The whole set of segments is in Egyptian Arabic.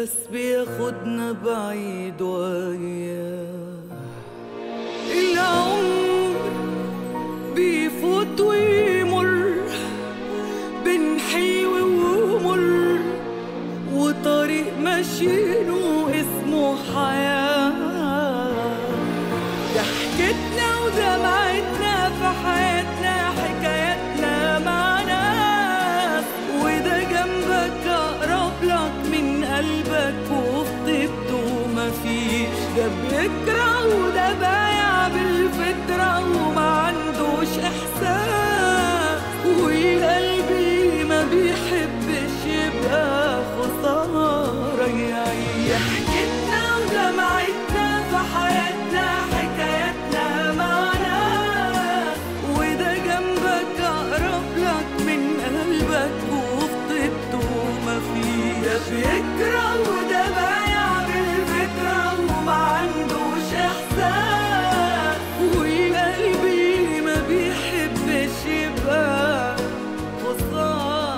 بس بياخدنا بعيد وياه العمر بيفوت ويمر بين حلو ومر وطريق ماشيينه اسمه حياة ضحكتنا ودمعتنا في حياتنا حكاياتنا مع ناس وده جنبك أقرب لك من قلبك وفي طيبته مفيش ده بيكره وده بايع بالفطرة وما عندوش إحساس وقلبي ما بيحبش يبقى خسارة يعيش ضحكتنا ودمعتنا في حياتنا حكاياتنا معنا وده جنبك أقرب لك من قلبك وفي طيبته مفيش ده بيكره وده بايع بالفكرة وما عندوش إحساس وقلبي ما بيحبش يبقى خسارة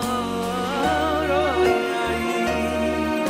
يعيش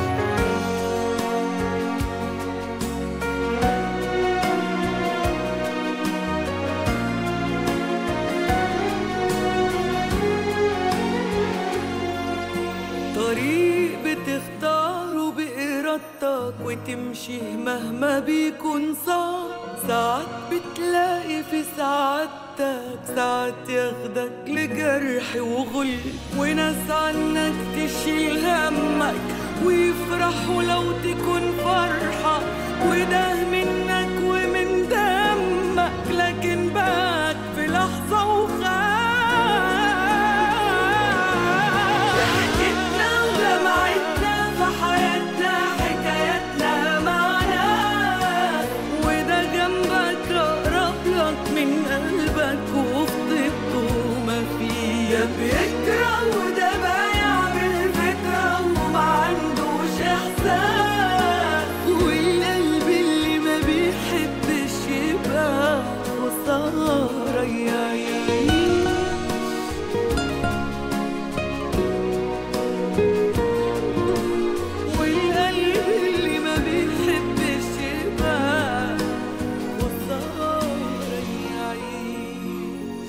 طريق بتختاره بإرادتك وتمشيه مهما بيكون صعب ساعات بتلاقي في سعادتك ساعات ياخدك لجرح وغل وناس عنك تشيل همك ويفرحوا لو تكون فرحة وده منك ومن دمك لكن بات في لحظة وخاف ضحكتنا ودمعتنا في حياتنا حكاياتنا معنا وده جنبك أقرب لك من قلبك وفي طيبته مفيش ده بيكره وده بايع بالفكرة وما عندوش إحساس والقلب اللي ما بيحبش يبقى خسارة يعيش والقلب اللي ما بيحبش يبقى خسارة يعيش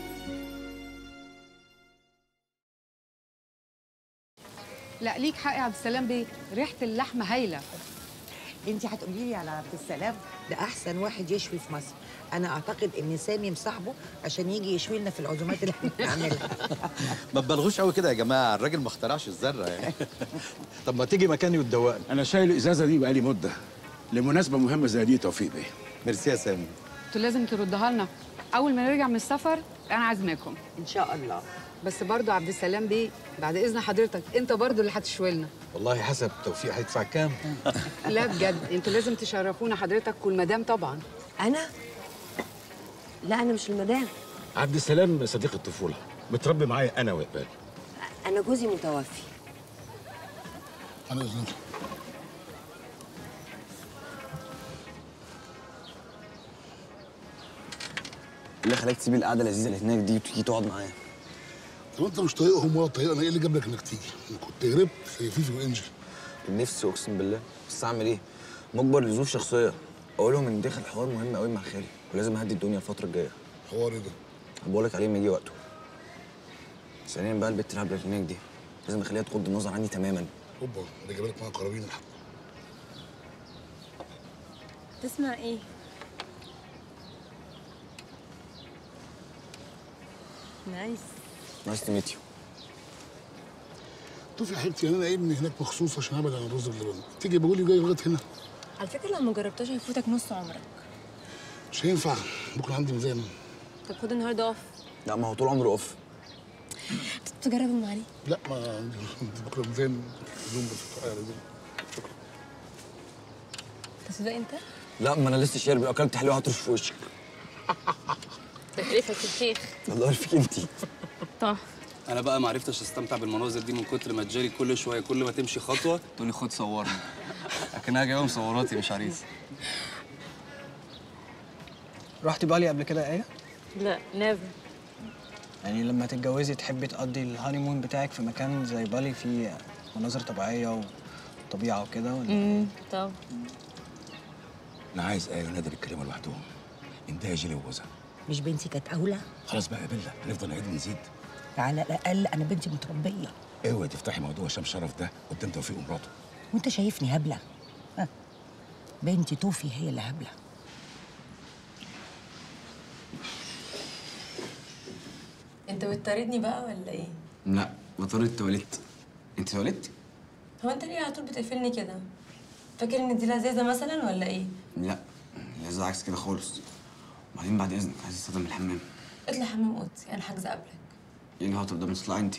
لا ليك حق يا عبد السلام بيه ريحه اللحمه هايله انت هتقولي لي على عبد السلام ده احسن واحد يشوي في مصر انا اعتقد ان سامي مصاحبه عشان يجي يشوي لنا في العزومات اللي احنا بنعملها ما تبالغوش قوي كده يا جماعه الراجل ما اخترعش الذره يعني طب ما تيجي مكاني وتدوقني انا شايل الازازه دي بقالي مده لمناسبه مهمه زي دي توفيق بيه ميرسي يا سامي انتوا لازم تردها لنا اول ما نرجع من السفر انا عازماكم ان شاء الله بس برضه عبد السلام بيه بعد اذن حضرتك انت برضه اللي هتشوي لنا والله حسب توفيق هيدفع كام لا بجد انتوا لازم تشرفونا حضرتك والمدام طبعا انا لا انا مش المدام عبد السلام صديق الطفوله متربي معايا انا وإقبال انا جوزي متوفي انا اذنك اللي خلاك تسيب القعده اللذيذه اللي هناك دي وتيجي تقعد معايا طب انت مش طايقهم ولا طايق انا ايه اللي جاب لك انك تيجي؟ انا كنت هربت زي فيفي وانجل كان نفسي اقسم بالله بس اعمل ايه مجبر لظروف شخصيه اقول لهم ان داخل حوار مهم قوي مع خالي ولازم اهدي الدنيا الفتره الجايه حوار ايه ده؟ بقول لك عليه لما يجي وقته ثانيا بقى البت الهبله اللي هناك دي لازم اخليها تغض النظر عني تماما هوبا ده جايب لك معاها قرابين الحق تسمع ايه نايس نايس تو ميت يو توفي يا حبيبتي انا قايم من هناك مخصوص عشان ابعد عن الرز باللبن تيجي بقول لي جاي لغايه هنا على فكره لو ما جربتهاش هيفوتك نص عمرك مش هينفع بكره عندي ميزان طب خد النهارده اوف لا ما هو طول عمره اوف تجرب ام علي لا ما عندي بكره ميزان يوم بس على يوم تصدق انت لا ما انا لسه شارب اكلت حلوه هترش في وشك تحريفك الشيخ الله يعرفك انت طه انا بقى ما عرفتش استمتع بالمناظر دي من كتر ما تجاري كل شويه كل ما تمشي خطوه تقول لي خد صورني اكنها جايبه مصوراتي مش عريس رحتي بالي قبل كده يا ايه؟ لا نيفر يعني لما تتجوزي تحبي تقضي الهانيمون بتاعك في مكان زي بالي فيه مناظر طبيعية الطبيعه وكده ولا امم طب انا عايز ايه ونادر يتكلموا لوحدهم انتهي جيلي وجوزها مش بنتي كانت اولى خلاص بقى يا بيلا هنفضل نعيد ونزيد على الاقل انا بنتي متربيه اوعي تفتحي موضوع هشام شرف ده قدام توفيق ومراته وانت شايفني هبله ها. بنتي توفي هي اللي هبله انت بتطاردني بقى ولا ايه؟ لا بطارد اتولدت انت اتولدتي؟ هو انت ليه على طول بتقفلني كده؟ فاكر ان دي لذيذه مثلا ولا ايه؟ لا لازم عكس كده خالص وبعدين بعد اذنك عايز استخدم الحمام اطلع حمام اوضتي انا حاجزه قبلك ايه الهطل ده مطلع انت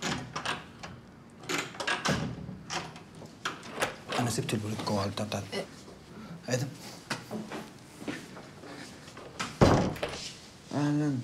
انا سبت الولد جوه على البتاع بتاعتي ادم اهلا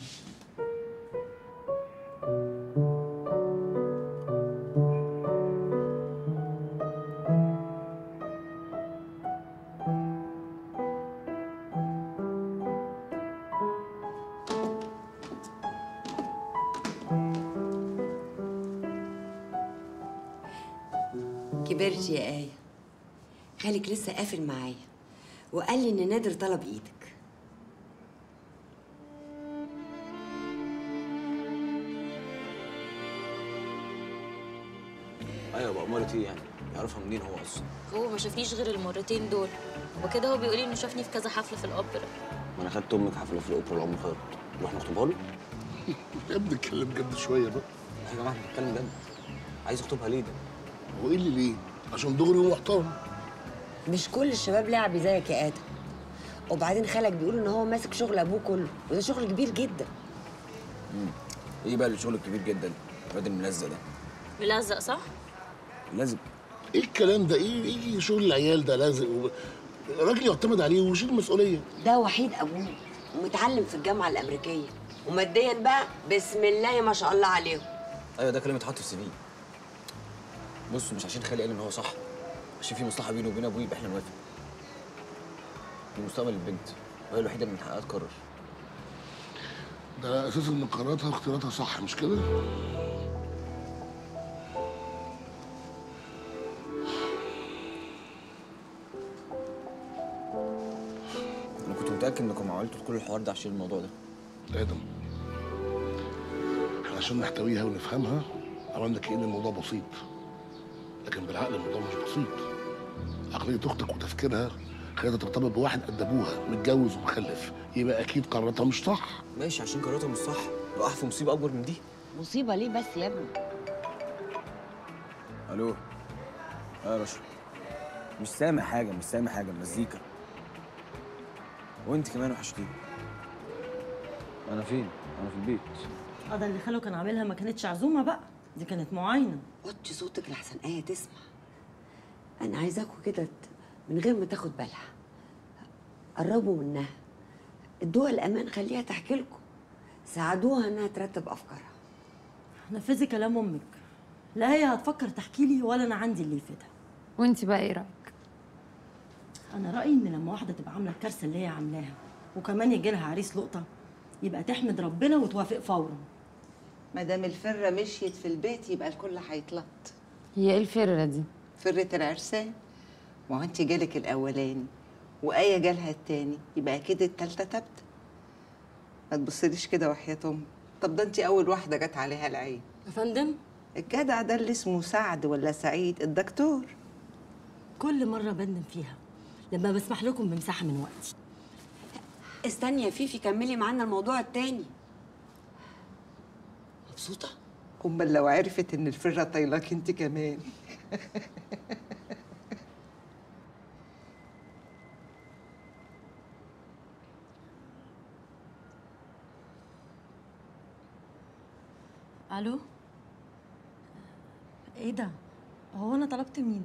كبرت يا آية خالك لسه قافل معايا وقال لي إن نادر طلب إيدك ايوه بقى امال ايه يعني يعرفها منين هو اصلا هو ما شافنيش غير المرتين دول وكده هو بيقول لي انه شافني في كذا حفله في الاوبرا ما انا خدت امك حفله في الاوبرا العمر خيرت نروح نخطبها له يا ابني اتكلم جد شويه بقى يا جماعه احنا بنتكلم جد عايز اخطبها ليه ده هو ايه اللي ليه؟ عشان دغري ومحترم مش كل الشباب لعبي زيك يا آدم وبعدين خالك بيقول إن هو ماسك شغل أبوه كله وده شغل كبير جدا ايه بقى الشغل الكبير جدا الواد الملزق ده ملزق صح؟ لازم ايه الكلام ده؟ ايه ايه شغل العيال ده لازق و... راجل يعتمد عليه ويشيل المسؤوليه ده وحيد أبوه ومتعلم في الجامعة الأمريكية وماديا بقى بسم الله ما شاء الله عليهم ايوه ده كلام اتحط في سي في بصوا مش عشان خالي قال ان هو صح عشان في مصلحه بينه وبين ابوي يبقى احنا نوافق دي مستقبل البنت وهي الوحيده اللي من حقها تقرر ده اساس ان قراراتها واختياراتها صح مش كده؟ انا كنت متاكد انكم عملتوا كل الحوار ده عشان الموضوع ده ادم احنا عشان نحتويها ونفهمها عملنا كأن الموضوع بسيط لكن بالعقل الموضوع مش بسيط عقلية أختك وتفكيرها خلتها ترتبط بواحد قد أبوها متجوز ومخلف يبقى أكيد قراراتها مش صح ماشي عشان قراراتها مش صح وقع في مصيبه اكبر من دي مصيبة ليه بس يا ابني الو اه يا باشا مش سامع حاجه مش سامع حاجه مزيكا وانت كمان وحشتيني انا فين انا في البيت اه ده اللي خاله كان عاملها ما كانتش عزومه بقى دي كانت معاينه وطي صوتك لحسن آية تسمع أنا عايزاكوا كده ت- من غير ما تاخد بالها قربوا منها ادوها الأمان خليها تحكي لكم ساعدوها إنها ترتب أفكارها نفذي كلام امك لا هي هتفكر تحكي لي ولا انا عندي اللي يفيدها وانت بقى ايه رايك؟ انا رايي ان لما واحده تبقى عامله الكارثه اللي هي عاملاها وكمان يجي لها عريس لقطه يبقى تحمد ربنا وتوافق فورا ما دام الفره مشيت في البيت يبقى الكل هيتلط هي ايه الفرة دي؟ فرة العرسان ما هو انت جالك الاولاني وآية جالها التاني يبقى اكيد التالتة تابتة ما تبصليش كده وحياة امك طب ده انت اول واحدة جت عليها العين يا فندم الجدع ده اللي اسمه سعد ولا سعيد الدكتور كل مره بندم فيها لما بسمح لكم بمساحه من وقتي استني يا فيفي كملي معانا الموضوع التاني مبسوطة؟ امال لو عرفت ان الفرة طايلاك انت كمان الو ايه ده هو انا طلبت مين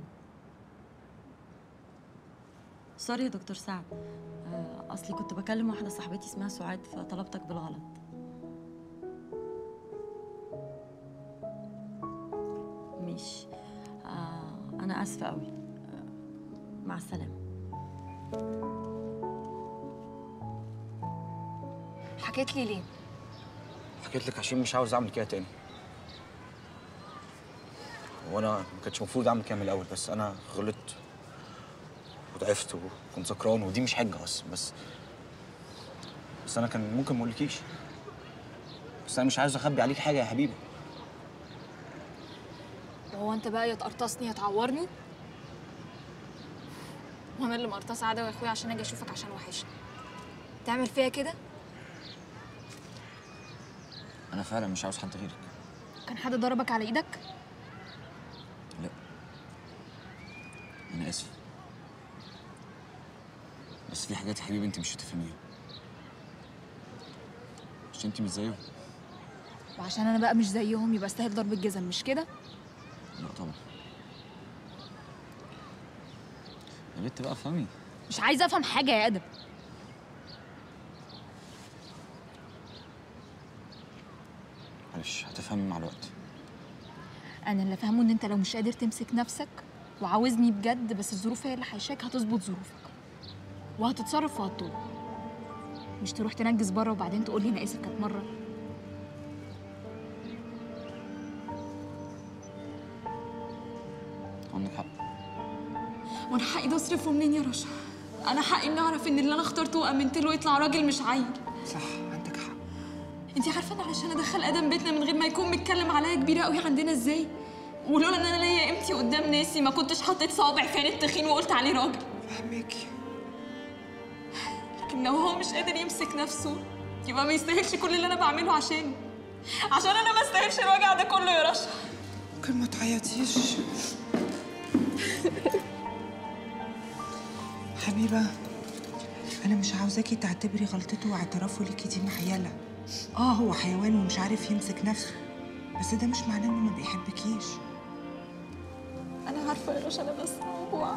سوري يا دكتور سعد آه، اصلي كنت بكلم واحده صاحبتي اسمها سعاد فطلبتك بالغلط ماشي آه، انا اسفه قوي آه، مع السلامه حكيت لي ليه؟ حكيت لك عشان مش عاوز اعمل كده تاني وانا ما كانش المفروض اعمل كده من الاول بس انا غلطت وضعفت وكنت سكران ودي مش حجه اصلا بس بس انا كان ممكن ما اقولكيش بس انا مش عايز اخبي عليك حاجه يا حبيبي وهو انت بقى يا تقرطصني يا تعورني وانا اللي مقرطصه عدوي يا اخويا عشان اجي اشوفك عشان وحشني تعمل فيا كده انا فعلا مش عاوز حد غيرك كان حد ضربك على ايدك لا انا اسف بس في حاجات يا حبيبي انت مش هتفهميها عشان انت مش زيهم وعشان انا بقى مش زيهم يبقى استاهل ضرب الجزم مش كده لا طبعا يا بنت بقى فهمي مش عايزه افهم حاجه يا ادم معلش هتفهمي مع الوقت انا اللي فاهمه ان انت لو مش قادر تمسك نفسك وعاوزني بجد بس الظروف هي اللي حيشاك هتظبط ظروفك وهتتصرف وهتطول مش تروح تنجز بره وبعدين تقول لي انا اسف كانت مره عندك حق وانا حقي ده اصرفه منين يا رشا انا حقي اني اعرف ان اللي انا اخترته وامنت له يطلع راجل مش عيل صح عندك حق انت عارفه انا علشان ادخل ادم بيتنا من غير ما يكون متكلم عليا كبيره قوي عندنا ازاي ولولا ان انا ليا قيمتي قدام ناسي ما كنتش حطيت صوابع في عين التخين وقلت عليه راجل فهميكي لكن لو هو مش قادر يمسك نفسه يبقى ما يستاهلش كل اللي انا بعمله عشانه عشان انا ما استاهلش الوجع ده كله يا رشا ممكن ما تعيطيش حبيبة أنا مش عاوزاكي تعتبري غلطته واعترافه ليكي دي محيلة آه هو حيوان ومش عارف يمسك نفسه بس ده مش معناه إنه ما بيحبكيش انا عارفه يا رشا انا بس موجوعه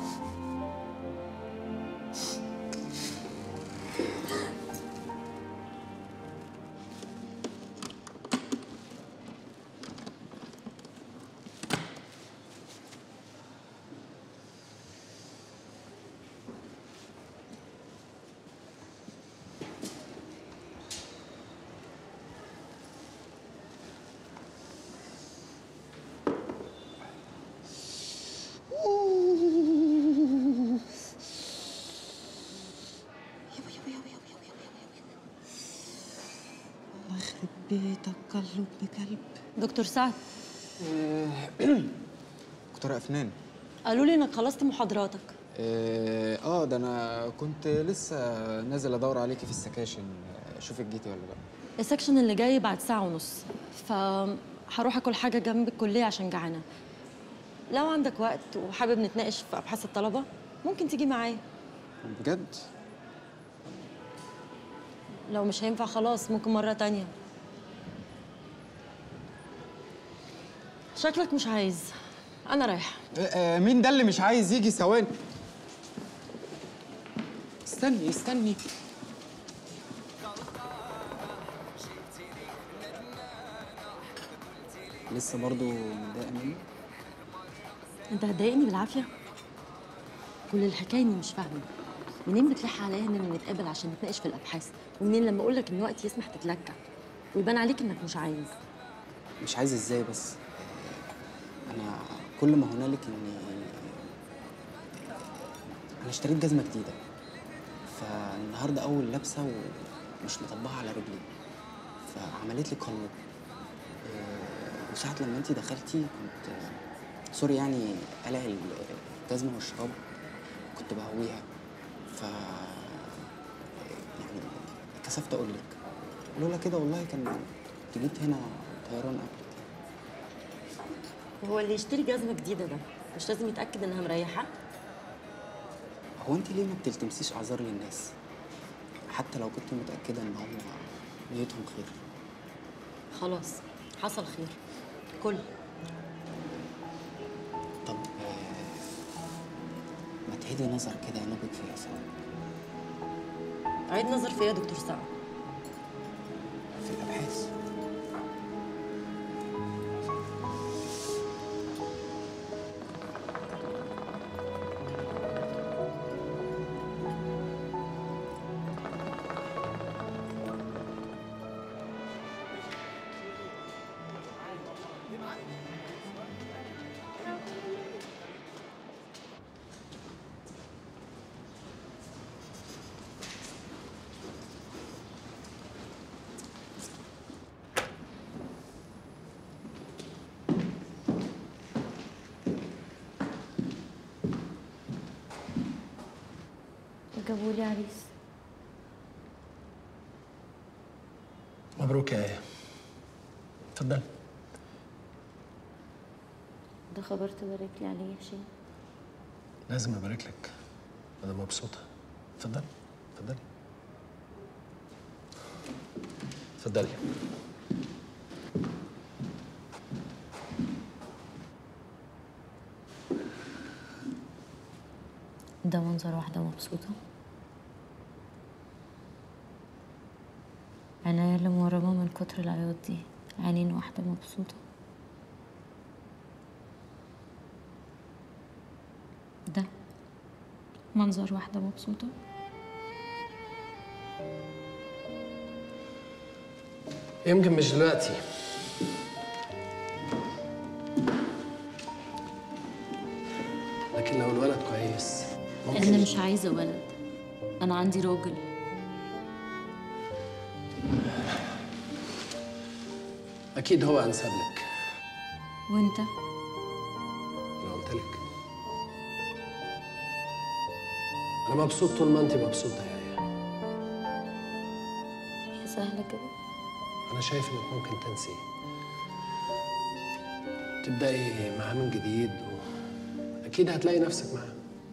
الله يخرب بيتك قلب بكلب دكتور سعد دكتورة أفنان قالوا لي انك خلصت محاضراتك اه آه، ده انا كنت لسه نازل ادور عليكي في السكاشن آه، اشوفك جيتي ولا لا السكشن اللي جاي بعد ساعة ونص فهروح اكل حاجة جنب الكلية عشان جعانة لو عندك وقت وحابب نتناقش في ابحاث الطلبة ممكن تيجي معايا بجد لو مش هينفع خلاص ممكن مرة تانية شكلك مش عايز انا رايحة آه، آه، مين ده اللي مش عايز يجي ثواني استني استني لسه برضو متضايقه مني انت هتضايقني بالعافية كل الحكاية اني مش فاهمة منين بتلح عليا اننا نتقابل عشان نتناقش في الابحاث ومنين لما اقول لك ان وقت يسمح تتلكع ويبان عليك انك مش عايز مش عايز ازاي بس آه، انا كل ما هنالك اني انا اشتريت جزمه جديده فالنهارده اول لابسه ومش مطبقه على رجلي فعملت لي قلب آه، وساعة لما انتي دخلتي كنت آه، سوري يعني قلع الجزمه والشراب كنت بهويها ف يعني كسفت اقول لك لولا كده والله كان كنت جيت هنا طيران قبل وهو اللي يشتري جزمة جديدة ده مش لازم يتأكد انها مريحة هو انت ليه ما بتلتمسيش اعذار للناس حتى لو كنت متاكده ان هم نيتهم خير خلاص حصل خير كل طب آه، ما تعيدي نظر كده يا نبض فيا سوا عيد نظر فيا يا دكتور سعد في الابحاث جابوا لي عريس مبروك يا ايه اتفضل ده خبر تبارك لي عليه يا هشام لازم ابارك لك انا مبسوطه اتفضلي اتفضلي اتفضلي ده منظر واحدة مبسوطة عينيا اللي مورمة من كتر العياط دي عينين واحدة مبسوطة ده منظر واحدة مبسوطة يمكن مش دلوقتي لكن لو الولد كويس ممكن أنا مش عايزة ولد أنا عندي راجل اكيد هو انسب لك وأنت انا قلت لك انا مبسوط طول ما انت مبسوطه يا ايه هي سهلة كده انا شايف انك ممكن تنسي تبداي معاه من جديد واكيد هتلاقي نفسك معاه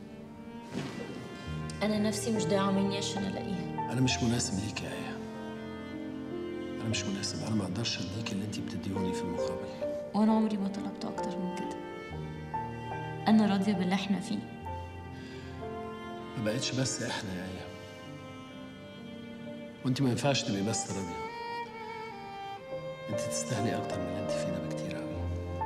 أنا نفسي مش ضايعة مني عشان ألاقيها انا مش مناسب ليك يا ايه انا مش مناسب انا ما اقدرش اديك اللي انت بتديهولي في المقابل وأنا عمري ما طلبت أكتر من كده أنا راضية باللي إحنا فيه ما بقتش بس احنا يا ايه وانت ما ينفعش تبقي بس راضيه انت تستاهلي اكتر من اللي انت فيه ده بكتير قوي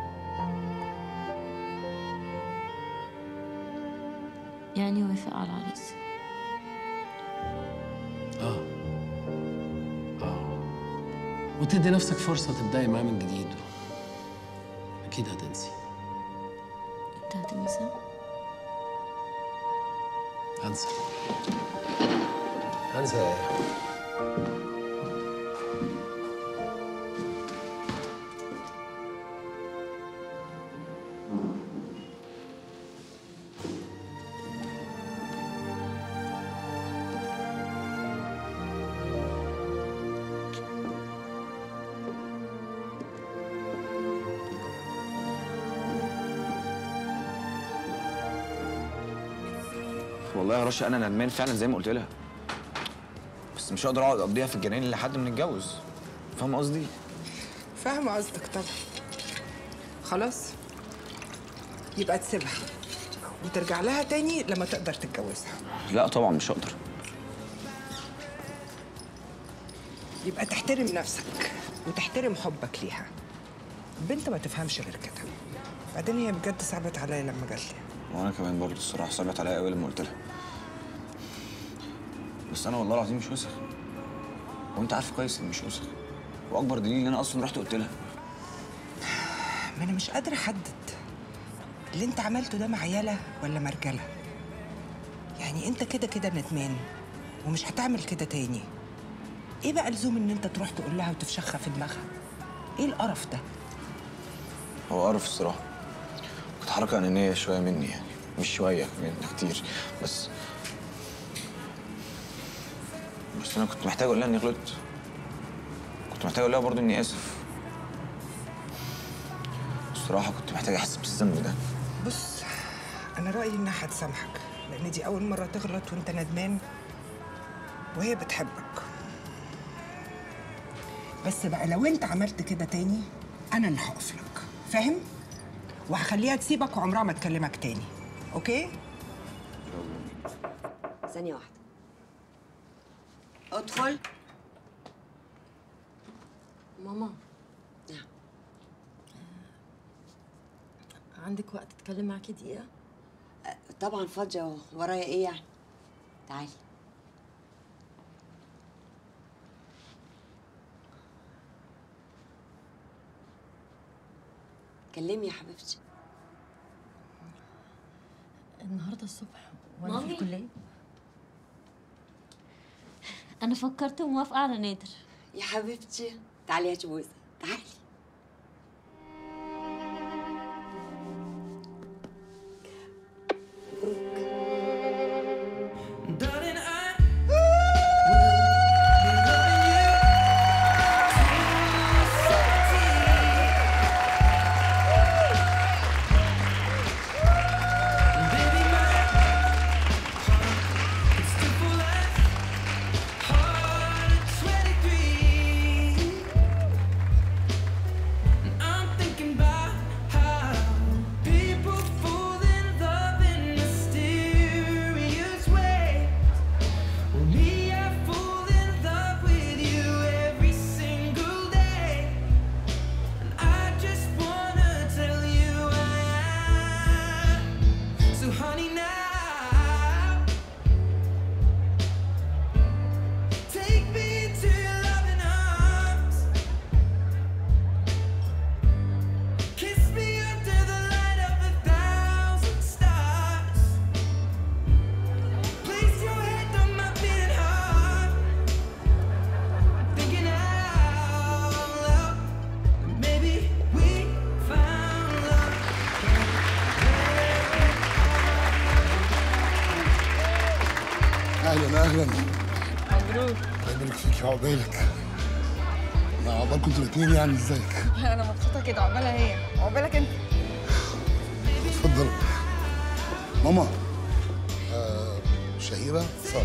يعني وافق على العريس اه اه وتدي نفسك فرصه تبداي معاه من جديد اكيد هتنسي أنت هتنسى هنسى هنسى يا ايه والله يا رشا انا ندمان فعلا زي ما قلت لها بس مش هقدر اقعد اقضيها في الجنان لحد ما نتجوز فاهم قصدي فاهمة قصدك طبعا خلاص يبقى تسيبها وترجع لها تاني لما تقدر تتجوزها لا طبعا مش هقدر يبقى تحترم نفسك وتحترم حبك ليها البنت ما تفهمش غير كده بعدين هي بجد صعبت عليا لما جات لي وانا كمان برضه الصراحه صعبت عليا قوي لما قلت لها بس انا والله العظيم مش وسخ وانت عارف كويس اني مش وسخ واكبر دليل ان انا اصلا رحت قلت لها ما انا مش قادره احدد اللي انت عملته ده مع يالا ولا مرجله يعني انت كده كده ندمان ومش هتعمل كده تاني ايه بقى لزوم ان انت تروح تقول لها وتفشخها في دماغها ايه القرف ده هو قرف الصراحه كانت حركه انانيه شويه مني يعني مش شويه كمان كتير بس بس انا كنت محتاج اقول لها اني غلطت كنت محتاج اقول لها برضه اني اسف الصراحه كنت محتاج احس بالذنب ده بص انا رايي انها هتسامحك لان دي اول مره تغلط وانت ندمان وهي بتحبك بس بقى لو انت عملت كده تاني انا اللي هقف لك فاهم وهخليها تسيبك وعمرها ما تكلمك تاني اوكي ثانية واحدة ادخل ماما نعم عندك وقت اتكلم معاكي دقيقة؟ طبعا فاضية ورايا ايه يعني تعالي كلمي يا حبيبتي النهارده الصبح وانا في مامي. الكلية أنا فكرت موافقة على نادر يا حبيبتي تعالي هاتي بوسة تعالي Darling, اهلا اهلا مبروك الله يبارك فيك وعقبالك لا عقبالكم انتوا الاثنين يعني ازيك انا مبسوطه كده عقبالها هي عقبالك انت اتفضل ماما آه شهيرة صار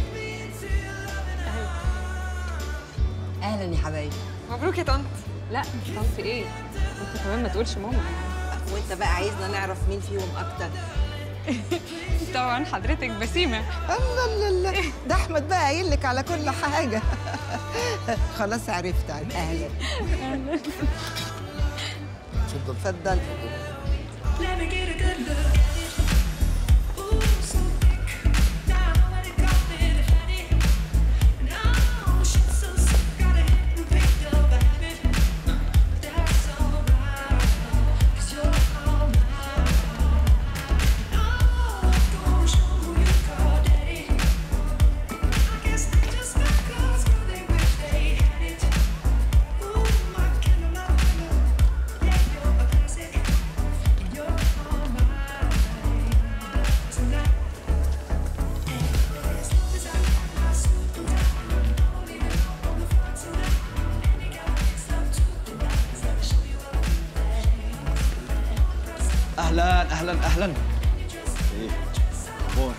اهلا يا حبايبي مبروك يا طنط لا طنط ايه انت كمان ما تقولش ماما وانت بقى عايزنا نعرف مين فيهم اكتر طبعا حضرتك بسيمه الله الله الله ده احمد بقى قايل لك على كل حاجه خلاص عرفت عرفت. اهلا اتفضل اتفضل اهلا اهلا اهلا ايه اخبار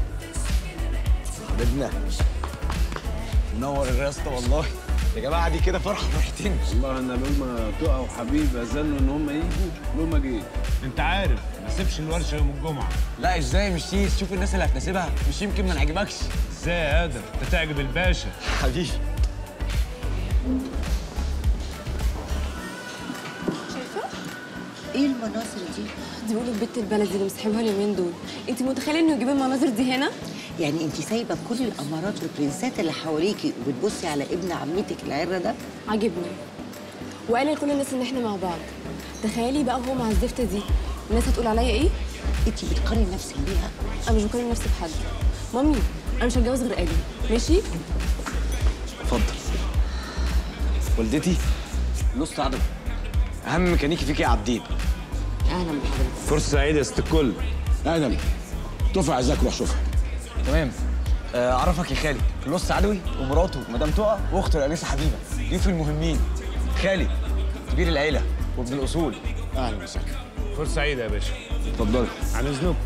حبيبنا منور الرياسة والله يا جماعه دي كده فرحه فرحتين والله انا لما تقع وحبيب اذنوا ان هم يجوا لما جيت انت عارف ما سيبش الورشه يوم الجمعه لا ازاي مش تيجي تشوف الناس اللي هتناسبها مش يمكن ما نعجبكش ازاي يا قادر انت تعجب الباشا حبيبي ايه المناظر دي؟ دي بيقولوا البت البلدي اللي مسحبها اليومين دول انت متخيله انه يجيب المناظر دي هنا يعني انت سايبه كل الامارات والبرنسات اللي حواليكي وبتبصي على ابن عمتك العره ده عاجبني وقال لكل الناس ان احنا مع بعض تخيلي بقى هو مع الزفته دي الناس هتقول عليا ايه انت بتقارني نفسك بيها انا مش بقارن نفسي بحد مامي انا مش هتجوز غير ادم ماشي اتفضل والدتي نص عدد اهم ميكانيكي فيك يا عبدين اهلا بحضرتك فرصه سعيده يا ست الكل ادم توفى عايزاك روح شوفها تمام آه، اعرفك يا خالي النص عدوي ومراته مدام تقى واخته الانسه حبيبه ضيوف المهمين خالي كبير العيله وابن الاصول اهلا وسهلا فرصه سعيده يا باشا اتفضل عن اذنكم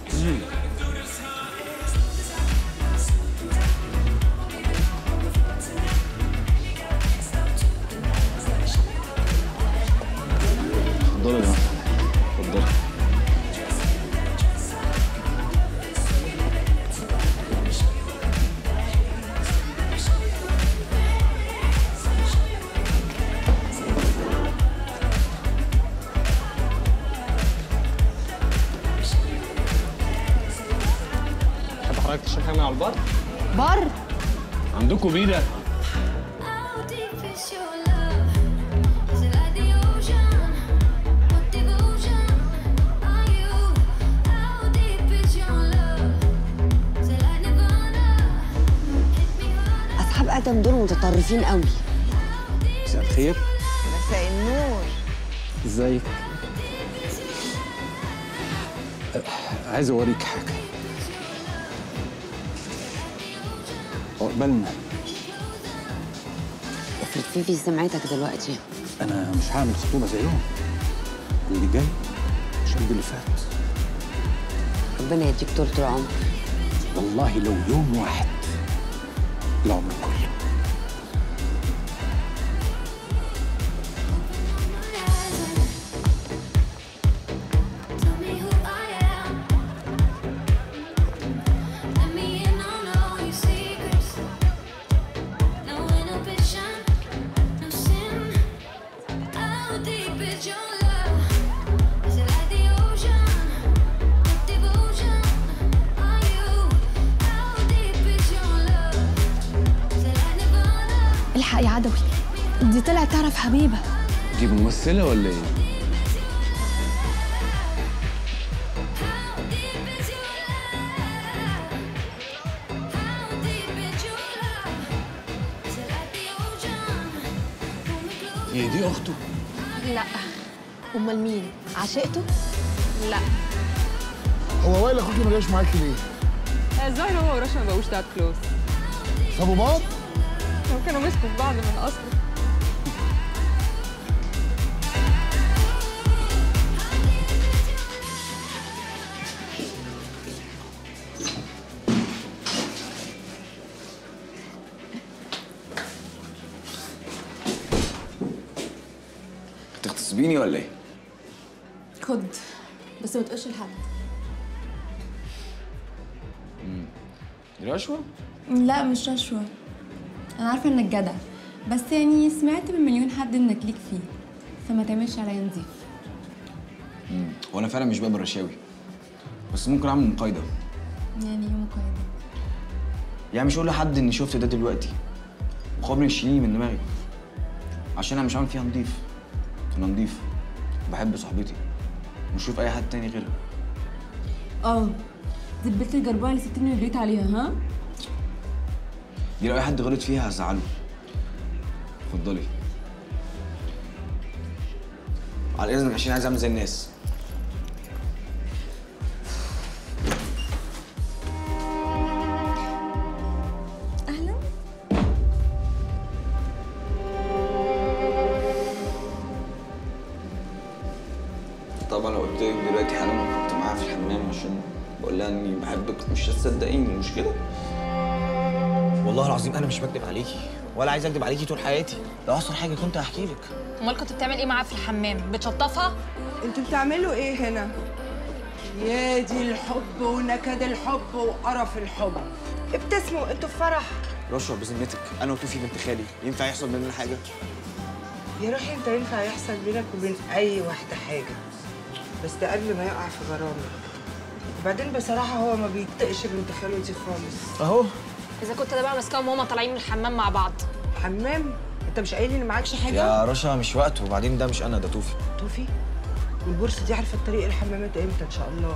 اتفضلوا يا جماعه اتفضلوا تحب حضرتك تشرب حاجه من على البر؟ بر عندكم بيده اصحاب ادم دول متطرفين قوي مساء الخير مساء النور ازيك عايز اوريك حاجه عقبالنا افرض فيفي سمعتك دلوقتي انا مش هعمل خطوبه زيهم اللي جاي مش قد اللي فات ربنا يديك طول العمر والله لو يوم واحد العمر كله الحق يا عدوي دي طلعت تعرف حبيبه دي ممثله ولا ايه هي دي اخته لا امال مين عشقته لا هو وائل اخوكي ما جاش معاكي ليه؟ الظاهر هو ورشا ما بقوش that كلوز سابوا بعض هم كانوا مسكوا في بعض من اصله هتغتصبيني ولا ايه؟ خد بس ما تقولش لحد دي رشوه؟ لا مش رشوة أنا عارفة إنك جدع بس يعني سمعت من مليون حد إنك ليك فيه فما تعملش عليا نضيف مم. هو انا فعلا مش بقبل رشاوي بس ممكن اعمل مقايضه يعني يوم قايدة يعني مش هقول لحد اني شفت ده دلوقتي مقابل يشيليني من دماغي عشان انا مش عامل فيها نضيف انا نضيف بحب صاحبتي مش اشوف اي حد تاني غيرها اه دي البنت الجربوعة اللي سبتني وجريت عليها ها دي لو اي حد غلط فيها هزعله اتفضلي على اذنك عشان عايز اعمل زي الناس أهلا طبعا لو قلت لك دلوقتي حالا كنت معاها في الحمام عشان بقول لها اني بحبك مش هتصدقيني مش كده والله العظيم انا مش بكدب عليكي ولا عايز اكدب عليكي طول حياتي لو احصل حاجه كنت هحكي لك امال كنت بتعمل ايه معاه في الحمام بتشطفها انتوا بتعملوا ايه هنا؟ يا دي الحب ونكد الحب وقرف الحب ابتسموا انتوا في فرح رشا بذمتك انا وتوفي بنت خالي ينفع يحصل بيننا حاجه يا روحي انت ينفع يحصل بينك وبين اي واحده حاجه بس ده قبل ما يقع في غرامه وبعدين بصراحه هو ما بيطقش بنت خاله دي خالص اهو اذا كنت ده بقى ماسكاهم وهما طالعين من الحمام مع بعض حمام انت مش قايل لي ان معكش حاجه يا رشا مش وقته وبعدين ده مش انا ده توفي توفي والبورصه دي عارفه الطريق الحمامات امتى ان شاء الله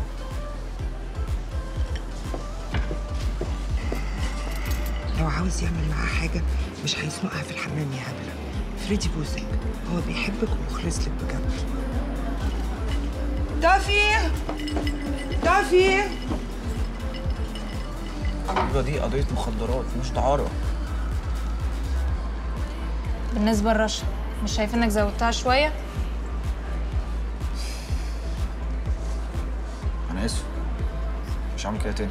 لو عاوز يعمل معاها حاجه مش هيزنقها في الحمام يا هبله فريدي بوسك هو بيحبك ومخلص لك بجد توفي توفي القضيه دي قضيه مخدرات مش دعاره بالنسبه لرشا مش شايف انك زودتها شويه انا اسف مش هعمل كده تاني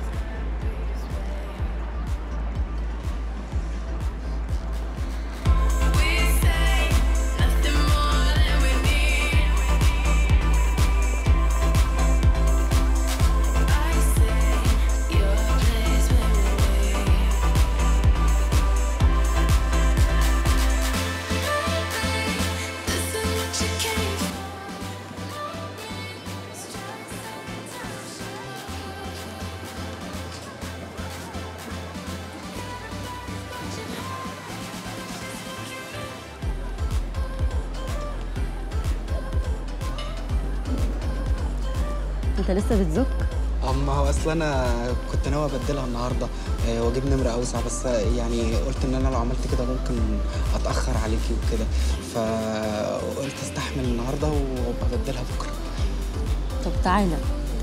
انت لسه بتزك اما هو اصل انا كنت ناوي ابدلها النهارده آه، واجيب نمره اوسع بس يعني قلت ان انا لو عملت كده ممكن اتاخر عليكي وكده فقلت استحمل النهارده وابقى ابدلها بكره طب تعالى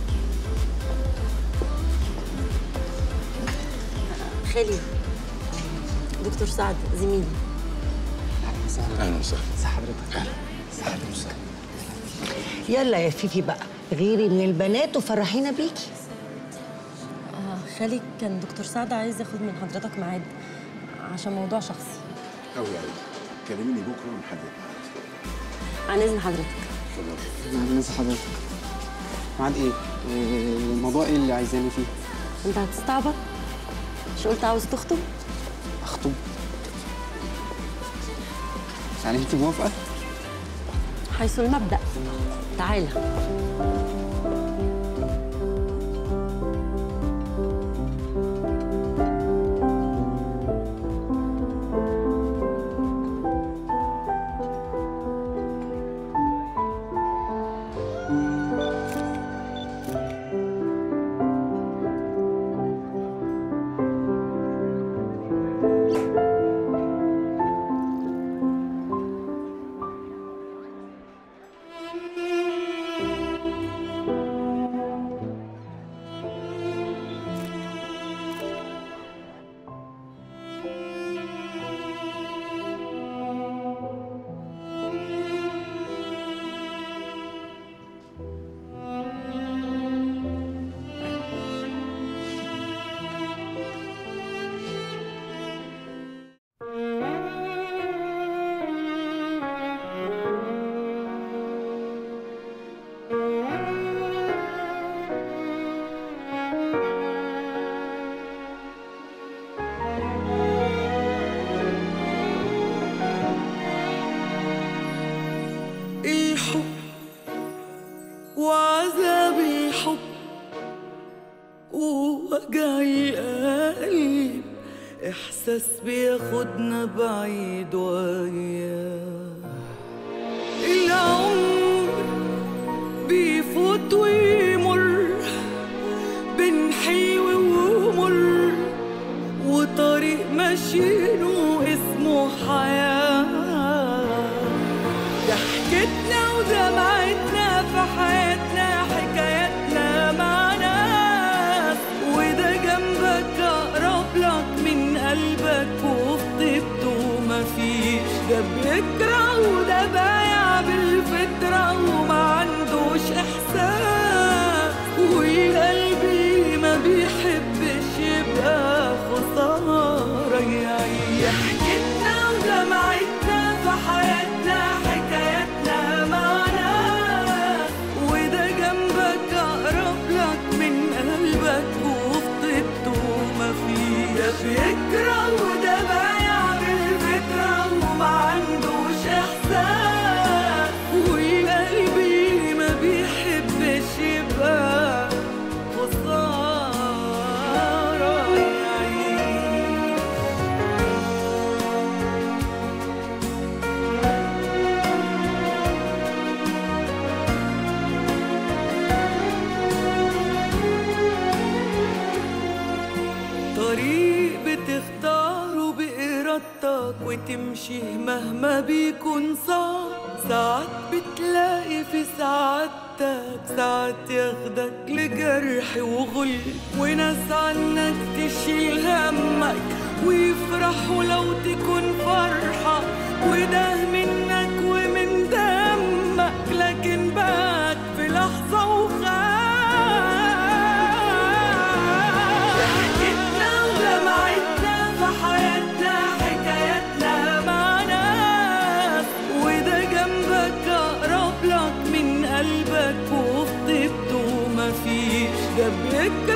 خالي دكتور سعد زميلي اهلا وسهلا ازي حضرتك اهلا وسهلا يلا يا فيفي بقى غيري من البنات وفرحينا بيكي آه خالي كان دكتور سعد عايز ياخد من حضرتك ميعاد عشان موضوع شخصي قوي قوي كلميني بكره ونحدد عن اذن حضرتك يعني نزل حضرتك ميعاد ايه؟ إيه، الموضوع ايه اللي عايزاني فيه؟ انت هتستعبط مش قلت عاوز تخطب اخطب يعني انت موافقه؟ حيث المبدأ تعالى إحساس بياخدنا بعيد وياه العمر بيفوت ويمر بين حلو ومر وطريق ماشيينه اسمه حياة ضحكتنا ودمعتنا في حياتنا حكاياتنا مع ناس وده جنبك أقرب لك من قلبك وفي طيبته مفيش ده بيكره وده بايع بالفطرة وما عندوش إحساس وقلبي ما بيحبش يبقى خسارة يعيش ضحكتنا ودمعتنا في حياتنا حكاياتنا مع ناس وده جنبك أقرب لك من قلبك وفي طيبته مفيش ده بيكره وده بايع بالفكرة وما عندوش إحساس وقلبي ما بيحبش يبقى خسارة يعيش طريق بتختاره بإرادتك وتمشيه مهما بيكون صعب ساعات بتلاقي في سعادتك ساعات ياخدك لجرح وغل وناس عنك تشيل همك ويفرحوا لو تكون فرحة وده منك ومن دمك لكن بات في لحظة وخاف ضحكتنا ودمعتنا في حياتنا حكاياتنا مع ناس وده جنبك أقرب لك من قلبك وفي طيبته مفيش ده بيكره